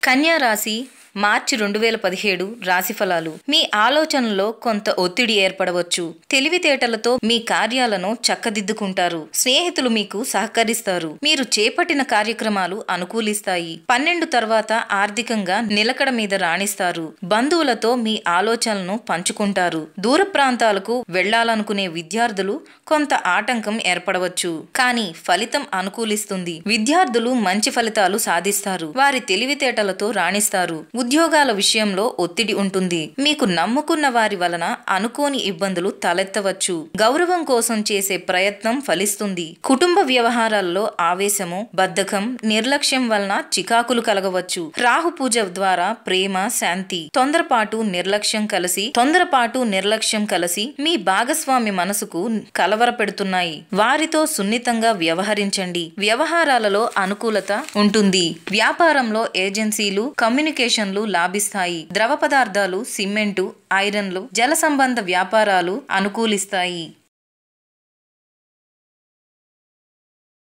కన్యా రాశి మార్చి రెండు వేల పదిహేడు రాశి ఫలాలు మీ ఆలోచనలో కొంత ఒత్తిడి ఏర్పడవచ్చు తెలివితేటలతో మీ కార్యాలను చక్కదిద్దుకుంటారు స్నేహితులు మీకు సహకరిస్తారు మీరు చేపట్టిన కార్యక్రమాలు అనుకూలిస్తాయి పన్నెండు తర్వాత ఆర్థికంగా నిలకడ మీద రాణిస్తారు బంధువులతో మీ ఆలోచనలను పంచుకుంటారు దూర ప్రాంతాలకు వెళ్లాలనుకునే విద్యార్థులు కొంత ఆటంకం ఏర్పడవచ్చు కానీ ఫలితం అనుకూలిస్తుంది విద్యార్థులు మంచి ఫలితాలు సాధిస్తారు వారి తెలివితేటలతో రాణిస్తారు ఉద్యోగాల విషయంలో ఒత్తిడి ఉంటుంది మీకు నమ్ముకున్న వారి వలన అనుకోని ఇబ్బందులు తలెత్తవచ్చు గౌరవం కోసం చేసే ప్రయత్నం ఫలిస్తుంది కుటుంబ వ్యవహారాల్లో ఆవేశము బద్ధకం నిర్లక్ష్యం వలన చికాకులు కలగవచ్చు రాహు పూజ ద్వారా ప్రేమ శాంతి తొందరపాటు నిర్లక్ష్యం కలిసి తొందరపాటు నిర్లక్ష్యం కలిసి మీ భాగస్వామి మనసుకు కలవరపెడుతున్నాయి వారితో సున్నితంగా వ్యవహరించండి వ్యవహారాలలో అనుకూలత ఉంటుంది వ్యాపారంలో ఏజెన్సీలు కమ్యూనికేషన్లు లాభిస్తాయి ద్రవ పదార్థాలు సిమెంటు ఐరన్లు జల సంబంధ వ్యాపారాలు అనుకూలిస్తాయి